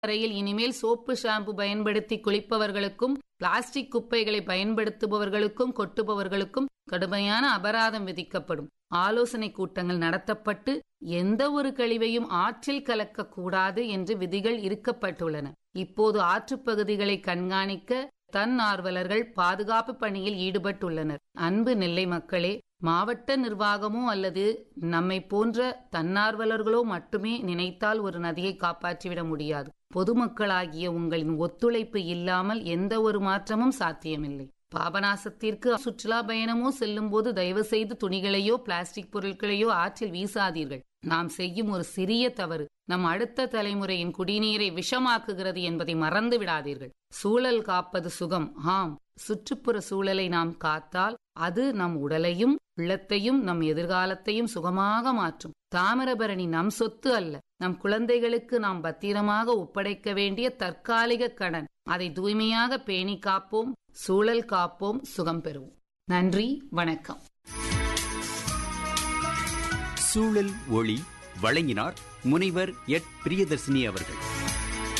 வரையில் இனிமேல் soap shampoo பயன்படுத்தி குளிப்பவர்களுக்கும் பிளாஸ்டிக் குப்பைகளை பயன்படுத்துபவர்களுக்கும் கொட்டுபவர்களுக்கும் கடுமையான அபராதம் விதிக்கப்படும் ஆலோசனை கூட்டங்கள் நடத்தப்பட்டு எந்த ஒரு கழிவையும் ஆற்றில் கலக்கக்கூடாது என்று விதிகள் இருக்கப்பட்டுள்ளன இப்போது ஆற்றுப் பகுதிகளை கண்காணிக்க தன்னார்வலர்கள் பாதுகாப்பு பணியில் ஈடுபட்டுள்ளனர் அன்பு நெல்லை மக்களே மாவட்ட நிர்வாகமோ அல்லது நம்மை போன்ற தன்னார்வலர்களோ மட்டுமே நினைத்தால் ஒரு நதியை காப்பாற்றிவிட முடியாது பொதுமக்களாகிய உங்களின் ஒத்துழைப்பு இல்லாமல் எந்த ஒரு மாற்றமும் சாத்தியமில்லை பாபநாசத்திற்கு சுற்றுலா பயணமோ செல்லும் போது தயவு செய்து துணிகளையோ பிளாஸ்டிக் பொருட்களையோ ஆற்றில் வீசாதீர்கள் நாம் செய்யும் ஒரு சிறிய தவறு நம் அடுத்த தலைமுறையின் குடிநீரை விஷமாக்குகிறது என்பதை மறந்து விடாதீர்கள் சூழல் காப்பது சுகம் ஆம் சுற்றுப்புற சூழலை நாம் காத்தால் அது நம் உடலையும் உள்ளத்தையும் நம் எதிர்காலத்தையும் சுகமாக மாற்றும் தாமிரபரணி நம் சொத்து அல்ல நம் குழந்தைகளுக்கு நாம் பத்திரமாக ஒப்படைக்க வேண்டிய தற்காலிக கடன் அதை தூய்மையாக பேணி காப்போம் சூழல் காப்போம் சுகம் பெறுவோம் நன்றி வணக்கம் சூழல் ஒளி வழங்கினார் முனைவர் எட் பிரியதர்சினி அவர்கள்